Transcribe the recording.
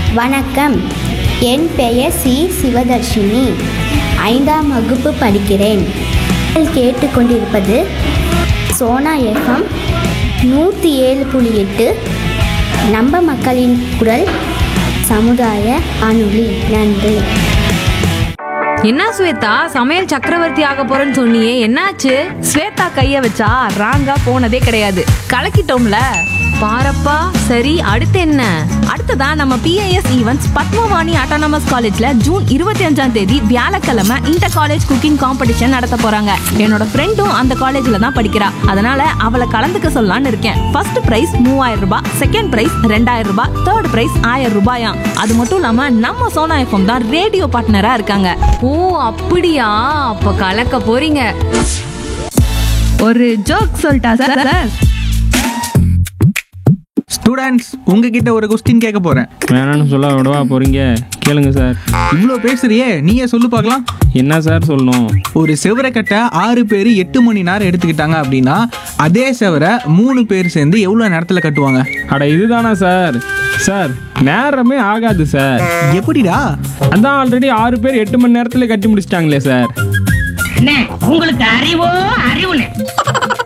வணக்கம் என் பெயர் சி சிவதர்ஷினி ஐந்தாம் வகுப்பு படிக்கிறேன் நீங்கள் கேட்டுக்கொண்டிருப்பது சோனா எஃப்எம் நூற்றி ஏழு புள்ளி எட்டு நம்ம மக்களின் குரல் சமுதாய அணுளி நன்றி என்ன ஸ்வேதா சமையல் சக்கரவர்த்தி ஆக போறேன்னு சொன்னியே என்னாச்சு ஸ்வேதா கைய வச்சா ராங்கா போனதே கிடையாது கலக்கிட்டோம்ல பாரப்பா சரி அடுத்து என்ன அடுத்ததா நம்ம பிஐஎஸ் ஈவென்ட்ஸ் பத்மவாணி ஆட்டோனமஸ் காலேஜ்ல ஜூன் இருபத்தி அஞ்சாம் தேதி வியாழக்கிழமை இன்டர் காலேஜ் குக்கிங் காம்படிஷன் நடத்த போறாங்க என்னோட ஃப்ரெண்டும் அந்த காலேஜ்ல தான் படிக்கிறா அதனால அவளை கலந்துக்க சொல்லலாம்னு இருக்கேன் ஃபர்ஸ்ட் பிரைஸ் மூவாயிரம் ரூபாய் செகண்ட் பிரைஸ் ரெண்டாயிரம் ரூபாய் தேர்ட் பிரைஸ் ஆயிரம் ரூபாயாம் அது மட்டும் இல்லாம நம்ம சோனா எஃப்எம் தான் ரேடியோ பார்ட்னரா இருக்காங்க ஓ அப்படியா அப்ப கலக்க போறீங்க ஒரு ஜோக் சொல்லிட்டா சார் ஸ்டூடெண்ட்ஸ் உங்ககிட்ட ஒரு கொஸ்டின் கேட்க போறேன் வேணாம்னு சொல்ல விடவா போறீங்க கேளுங்க சார் இவ்வளோ பேசுறியே நீயே சொல்லு பார்க்கலாம் என்ன சார் சொல்லணும் ஒரு செவரை கட்ட ஆறு பேர் எட்டு மணி நேரம் எடுத்துக்கிட்டாங்க அப்படின்னா அதே செவரை மூணு பேர் சேர்ந்து எவ்வளோ நேரத்தில் கட்டுவாங்க அட இதுதானா சார் சார் நேரமே ஆகாது சார் எப்படிடா அதான் ஆல்ரெடி ஆறு பேர் எட்டு மணி நேரத்துல கட்டி முடிச்சிட்டாங்களே சார் அண்ணே, உங்களுக்கு அறிவோ அறிவுனே